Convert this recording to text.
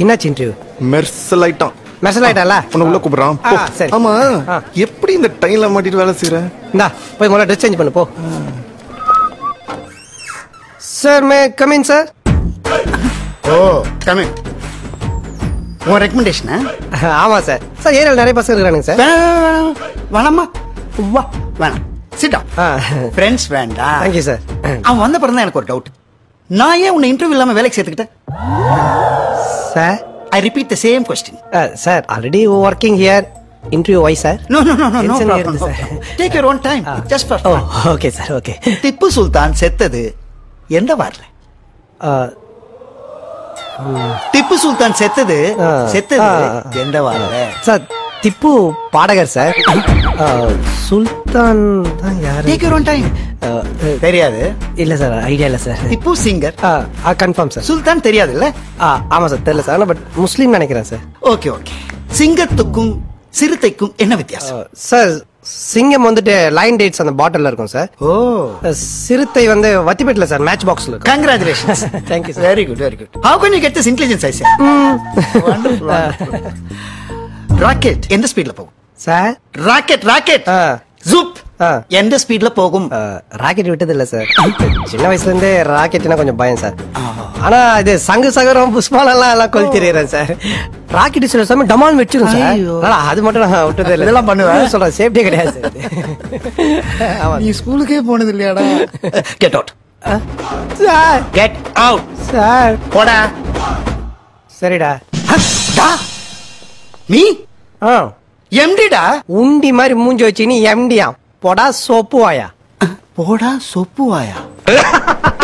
என்னாச்சு இன்டர்வியூ மெர்சல் ஆயிட்டான் மெசல் ஆயிட்டால உன்னை உள்ள கூப்பிடுறான் போ. ஆ, சரி. ஆமா ஆ. எப்படி இந்த டைம்ல மாட்டிட்டு வேலை செய்யற இந்தா போய் முதல்ல ட்ரெஸ் சேஞ்ச் பண்ணு போ sir may come in sir oh coming உன் ரெக்கமெண்டேஷனா ஆமா சார் சார் ஏரியாவில் நிறைய பசங்க இருக்கிறானுங்க சார் வேணாமா வா வேணாம் சிட்டா ஆ. ஃப்ரெண்ட்ஸ் வேண்டாம் தேங்க்யூ சார் அவன் வந்த பிறகு தான் எனக்கு ஒரு டவுட் நான் ஏன் உன்னை இன்டர்வியூ இல்லாம வேலைக்கு சேர்த்துக்கிட்டேன் sir I repeat the same question sir already working here interview why sir no no no no no Tension problem ஏறுது, sir. Take your own time just for oh okay sir okay Tipu Sultan செத்தது எந்த வாரில் திப்பு சுல்தான் செத்தது ஆ. செத்தது ஆ. எந்த வாரில் sir Tipu பாடகர் sir Sultan தான் யாரு take your own time Uh, uh, தெரியாது இல்ல சார் ஐடியா இல்ல sir Tipu singer confirm sir Sultan தெரியாது இல்ல ஆமா சார் தெரியல சார் பட் முஸ்லீம் நினைக்கிறேன் சார் ஓகே ஓகே சிங்கத்துக்கும் சிறுத்தைக்கும் என்ன வித்தியாசம் சார் சிங்கம் வந்துட்டு லைன் டேட்ஸ் அந்த பாட்டில்ல இருக்கும் சார் ஓ சிறுத்தை வந்து வத்திப்பேட்டில் சார் மேட்ச் பாக்ஸ்ல இருக்கும் congratulations Thank you, sir. Very good very good how can you get this intelligence I say rocket எந்த ஸ்பீட்ல போகும் சார் ராக்கெட் ராக்கெட் ஆ. ஜூப் ஆ. எந்த ஸ்பீட்ல போகும் ராக்கெட் விட்டது இல்ல சார் சின்ன வயசுல இருந்தே ராக்கெட்னா கொஞ்சம் பயம் சார் ஆனா இது சங்கு சகரம் புஷ்பாலெல்லாம் எல்லாம் கொல் தெரியுறேன் சார் ராக்கெட் சில சமயம் டமால் வச்சிரும் சார் ஐயோ. அதனால அது மட்டும் நான் விட்டதே இல்லை இதெல்லாம் பண்ணுவேன். சொல்றேன் சேஃப்டியே கிடையாது சார் ஆமா நீ ஸ்கூலுக்கே போனது இல்லையாடா get out sir get out sir போடா சரிடா டா நீ ஆ எம்டிடா உண்டி மாதிரி மூஞ்சி வச்சு நீ எம்டியா போடா சோப்பு வாயா போடா சொப்பு வாயா